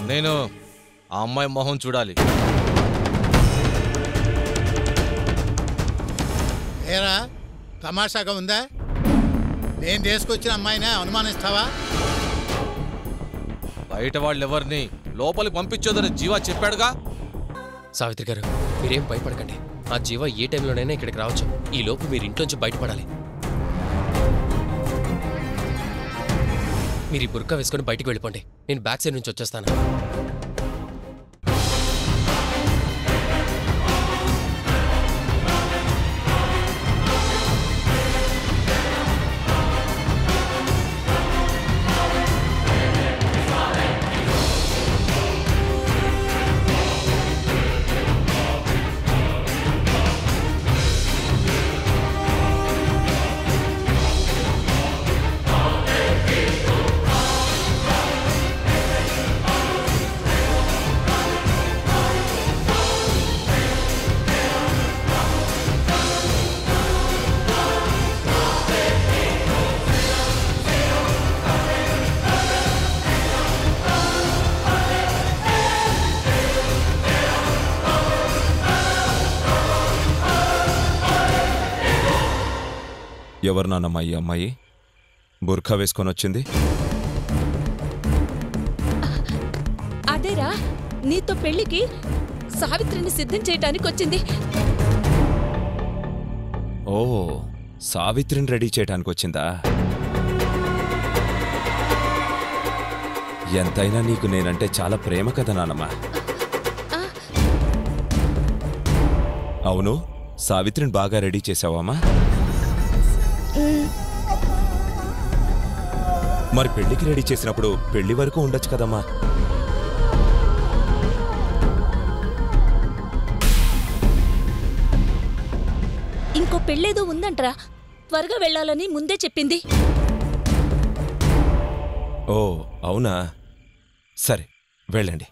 నేను ఆ అమ్మాయి మొహం చూడాలి ఏరా తమాషాగా ఉందా నేను తీసుకొచ్చిన అమ్మాయినే అనుమానిస్తావా బయట వాళ్ళు ఎవరిని లోపలికి పంపించొద్దని జీవా చెప్పాడుగా సావిత్రి గారు మీరేం భయపడకండి ఆ జీవ ఏ టైంలోనైనా ఇక్కడికి రావచ్చు ఈ లోపు మీరు ఇంట్లోంచి బయటపడాలి మీరు ఈ బుర్కా వేసుకొని బయటికి వెళ్ళిపోండి నేను బ్యాక్ సైడ్ నుంచి వచ్చేస్తాను ఎవరు నాన్నమ్మ ఈ అమ్మాయి బుర్ఖా వేసుకొని వచ్చింది అదేరా నీతో పెళ్లికి సావిత్రిని సిద్ధం చేయటానికి వచ్చింది ఓ సావిత్రిని రెడీ చేయడానికి వచ్చిందా ఎంతైనా నీకు నేనంటే చాలా ప్రేమ కదా నానమ్మ అవును సావిత్రిని బాగా రెడీ చేసావామా మరి పెళ్లికి రెడీ చేసినప్పుడు పెళ్లి వరకు ఉండొచ్చు కదమ్మా ఇంకో పెళ్ళేదో ఉందంట్రా త్వరగా వెళ్ళాలని ముందే చెప్పింది ఓ అవునా సరే వెళ్ళండి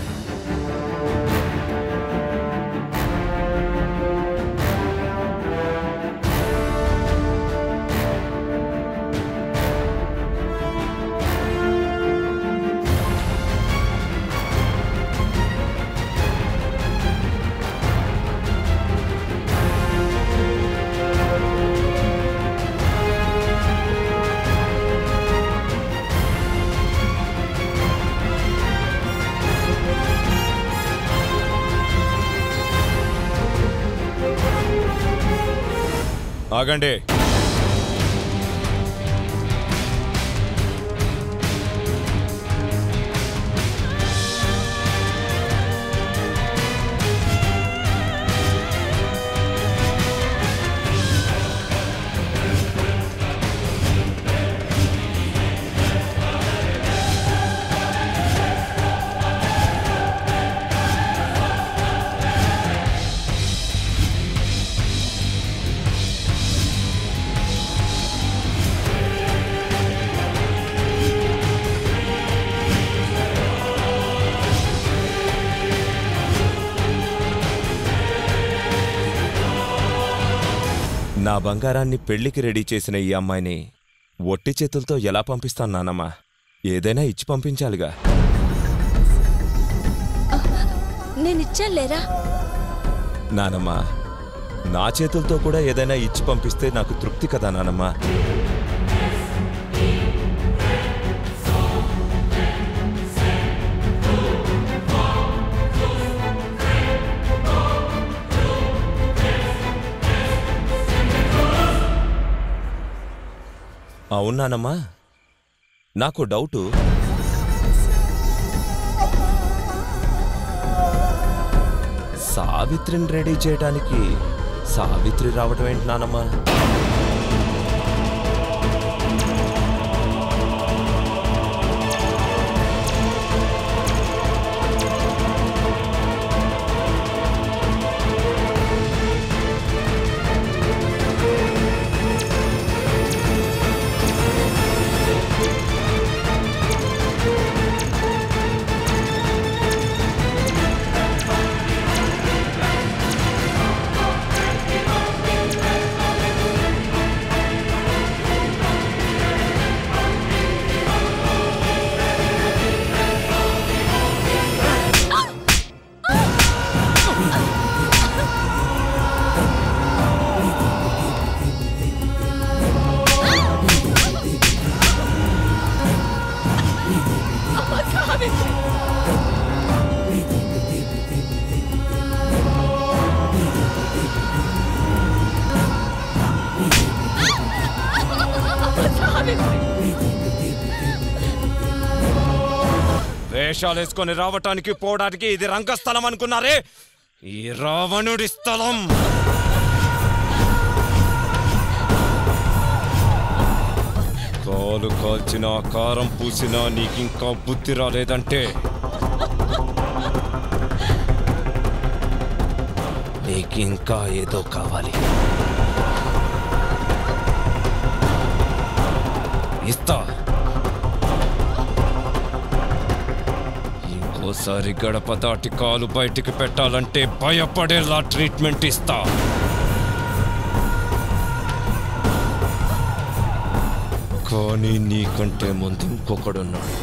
ఆగండి నా బంగారాన్ని పెళ్లికి రెడీ చేసిన ఈ అమ్మాయిని ఒట్టి చేతులతో ఎలా పంపిస్తాను నానమ్మా ఏదైనా ఇచ్చి పంపించాలిగా నేనిచ్చానులేరా నానమ్మా నా చేతులతో కూడా ఏదైనా ఇచ్చి పంపిస్తే నాకు తృప్తి కదా నానమ్మా అవునానమ్మా నాకు డౌటు సావిత్రిని రెడీ చేయడానికి సావిత్రి రావటం ఏంటి నానమ్మా సావిత్రి సావిత్రి వేషాలేసుకొని రావటానికి పోవడానికి ఇది రంగస్థలం అనుకున్నారే ఈ రావణుడి స్థలం కాలు కాల్చిన కారం పూసినా నీకింకా బుద్ధి రాలేదంటే నీకింకా ఏదో కావాలి ఇస్తా ఇంకోసారి గడప దాటి కాలు బయటికి పెట్టాలంటే భయపడేలా ట్రీట్మెంట్ ఇస్తా కానీ నీకంటే ముందు ఇంకొకడున్నాడు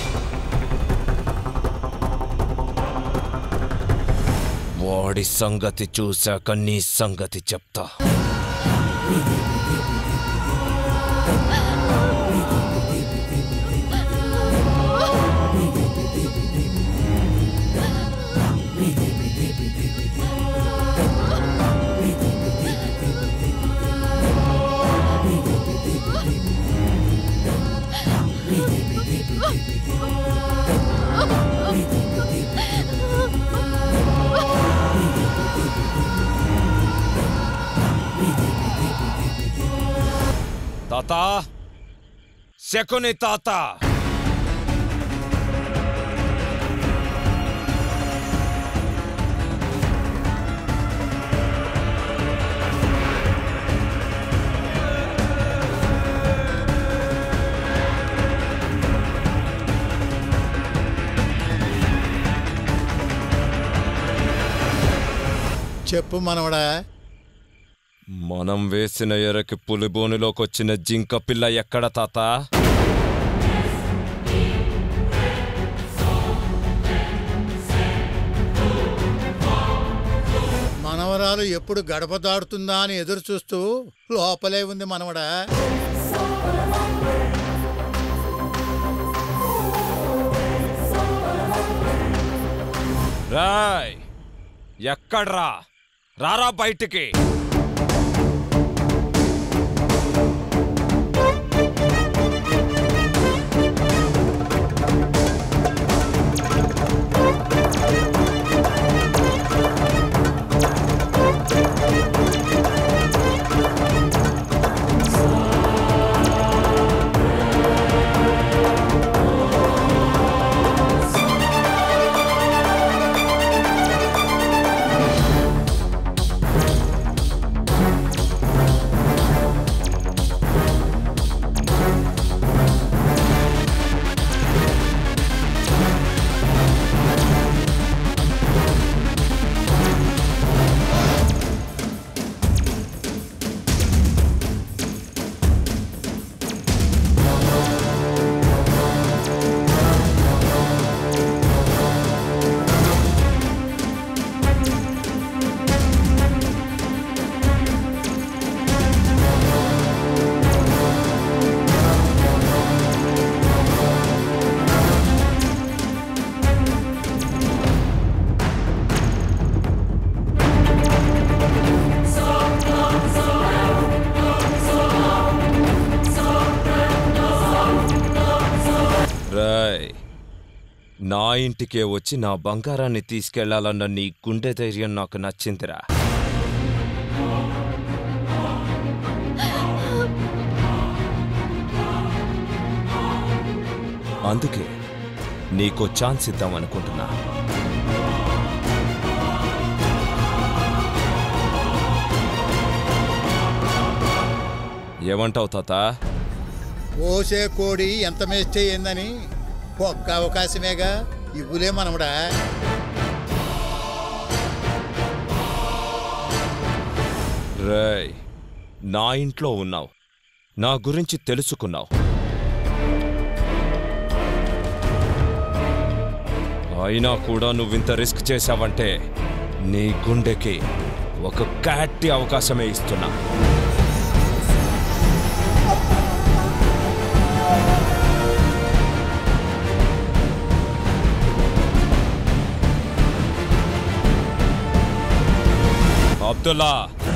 వాడి సంగతి చూశాక నీ సంగతి చెప్తా తాత శకుని తాత చెప్పు మనవడా మనం వేసిన ఎరకి పులిబోనులోకొచ్చిన జింక పిల్ల ఎక్కడ తాత మనవరాలు ఎప్పుడు గడప దాడుతుందా అని ఎదురు చూస్తూ లోపలే ఉంది మనవడా రాయ్ ఎక్కడ్రా రారా బయటికి రాయ్ నా ఇంటికే వచ్చి నా బంగారాన్ని తీసుకెళ్లాలన్న నీ గుండె ధైర్యం నాకు నచ్చిందిరా అందుకే నీకో ఛాన్స్ ఇద్దాం అనుకుంటున్నా ఏమంటావు తాత ఓసే కోడి ఎంత మేస్తే ఏందని ఒక్క అవకాశమేగా ఇవ్వులే మనవడా రేయ్ నా ఇంట్లో ఉన్నావు నా గురించి తెలుసుకున్నావు అయినా కూడా నువ్వింత రిస్క్ చేశావంటే నీ గుండెకి ఒక గట్టి అవకాశమే ఇస్తున్నా అబ్దుల్లా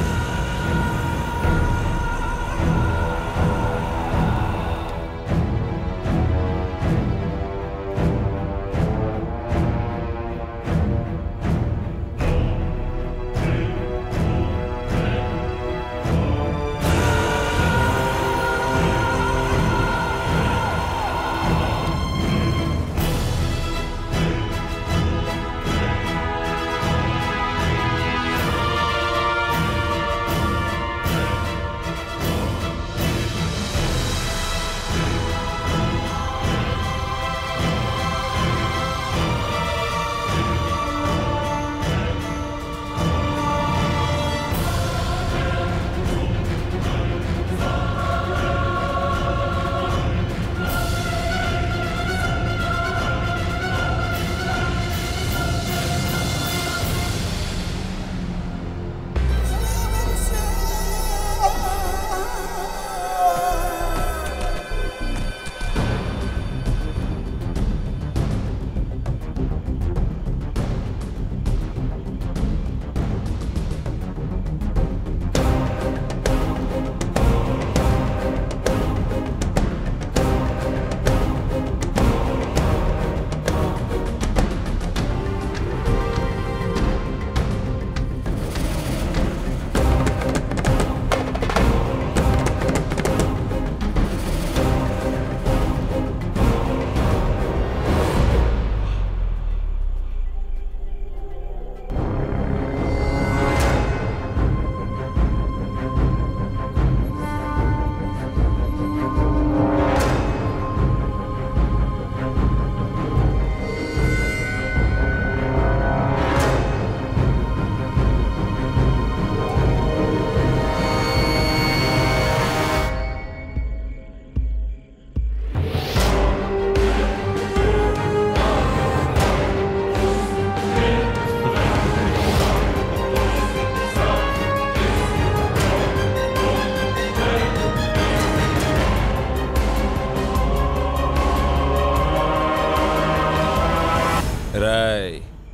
రాయ్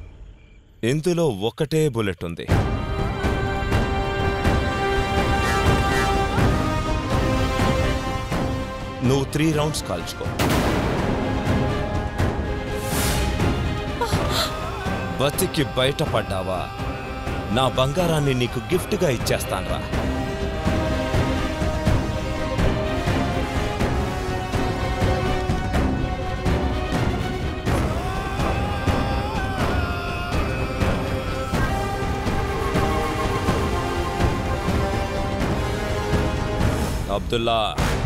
ఇందులో ఒకటే బుల్లెట్ ఉంది నువ్వు త్రీ రౌండ్స్ కాల్చుకో బతికి బయటపడ్డావా నా బంగారాన్ని నీకు గిఫ్ట్గా ఇచ్చేస్తాన్రా అబ్దుల్లా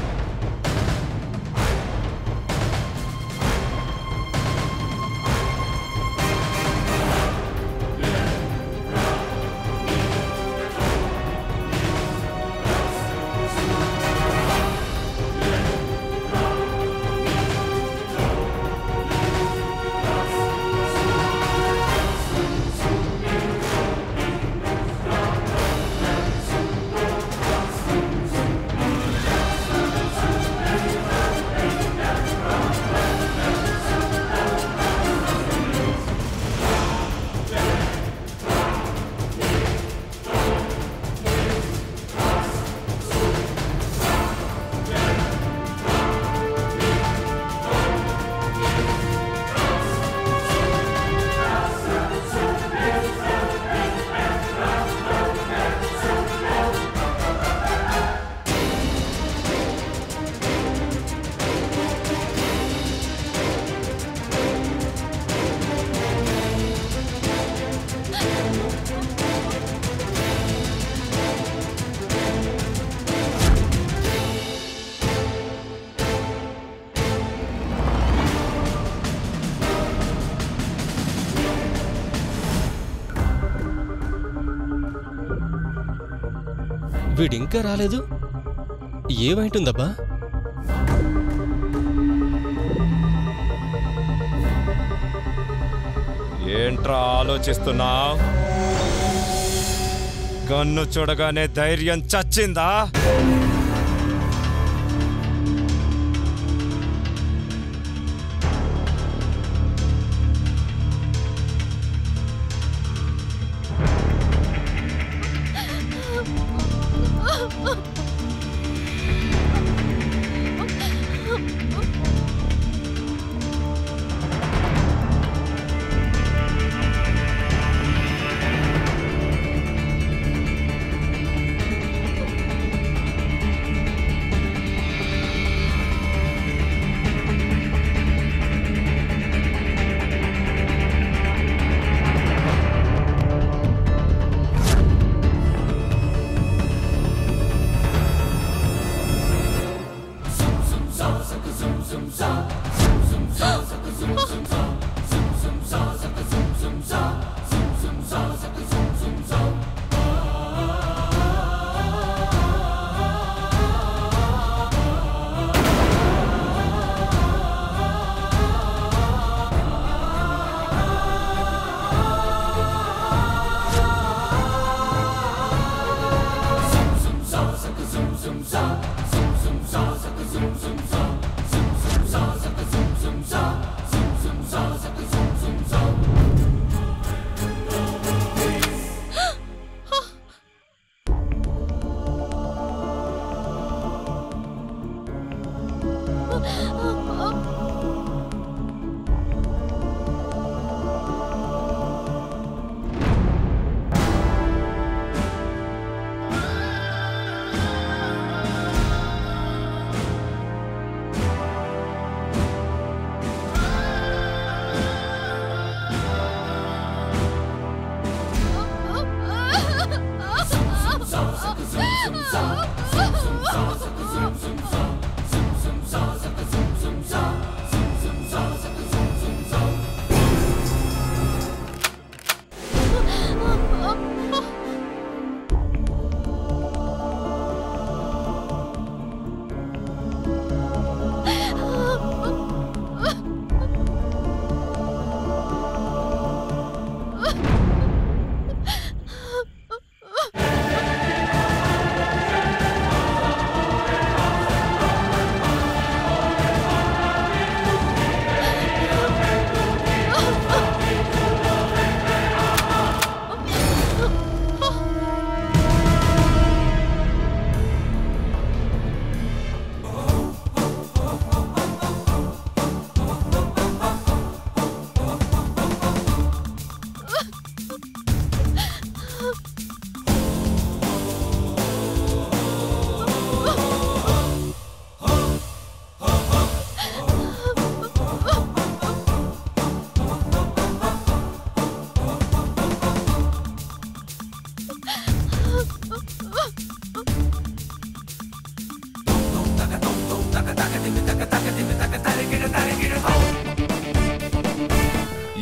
వీడింకా రాలేదు ఏమైంటుందబ్బా ఏంట్రా ఆలోచిస్తున్నావు కన్ను చూడగానే ధైర్యం చచ్చిందా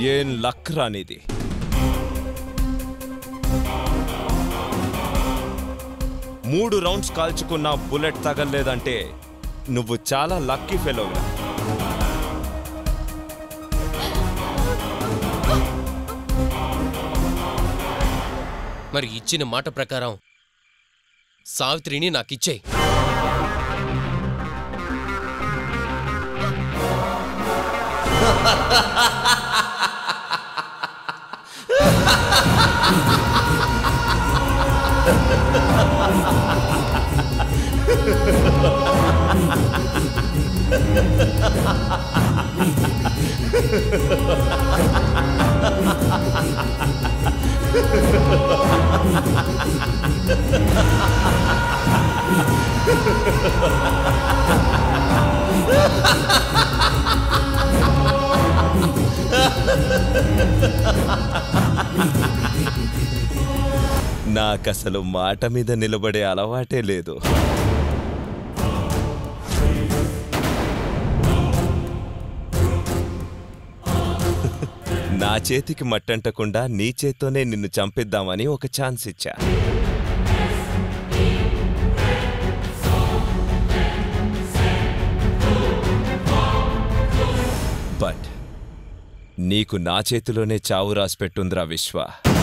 ఏం లక్ రానిది మూడు రౌండ్స్ కాల్చుకున్న బుల్లెట్ తగలలేదంటే నువ్వు చాలా లక్కీ ఫెలోగా మరి ఇచ్చిన మాట ప్రకారం సావిత్రిని నాకిచ్చేయి నాకసలు మాట మీద నిలబడే అలవాటే లేదు నా చేతికి మట్టంటకుండా నీ చేత్తోనే నిన్ను చంపిద్దామని ఒక ఛాన్స్ ఇచ్చా బట్ నీకు నా చేతిలోనే చావు రాసిపెట్టుందిరా విశ్వ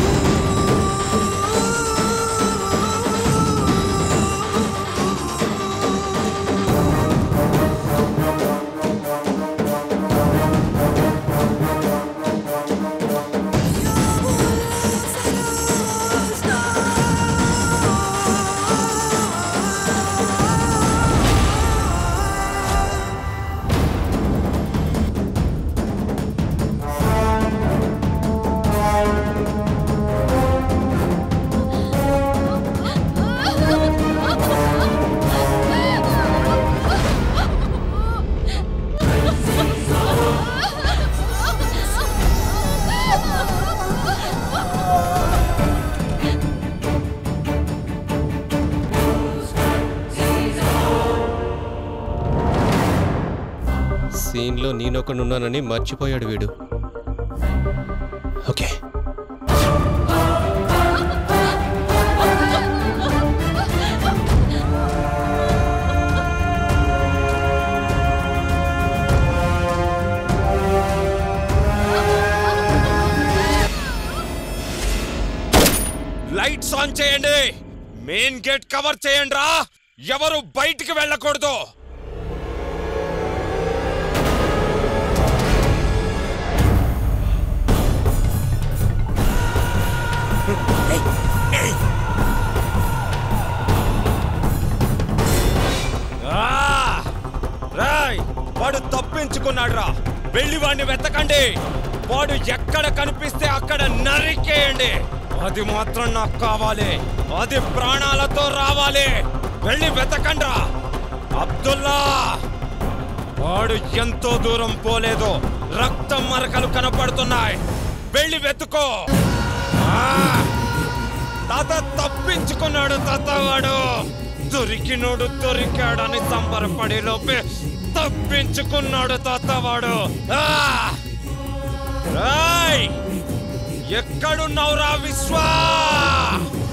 సీన్లో నేనొకడున్నానని మర్చిపోయాడు వీడు ఓకే లైట్స్ ఆన్ చేయండి మెయిన్ గేట్ కవర్ చేయండి రా ఎవరు బయటికి వెళ్ళకూడదు ఆ! రాయ్ వాడు తప్పించుకున్నాడు రా వెళ్ళి వాడిని వెతకండి వాడు ఎక్కడ కనిపిస్తే అక్కడ నరికేయండి అది మాత్రం నాకు కావాలి అది ప్రాణాలతో రావాలి వెళ్ళి వెతకండి రా అబ్దుల్లా వాడు ఎంతో దూరం పోలేదు రక్తం మరకలు కనపడుతున్నాయి వెళ్ళి వెతుకో ఆ! తాత తప్పించుకున్నాడు తాత వాడు దొరికినోడు దొరికాడని సంబరపడి లోపే తప్పించుకున్నాడు తాత వాడు ఆ! రాయ్ ఎక్కడున్నావురా విశ్వా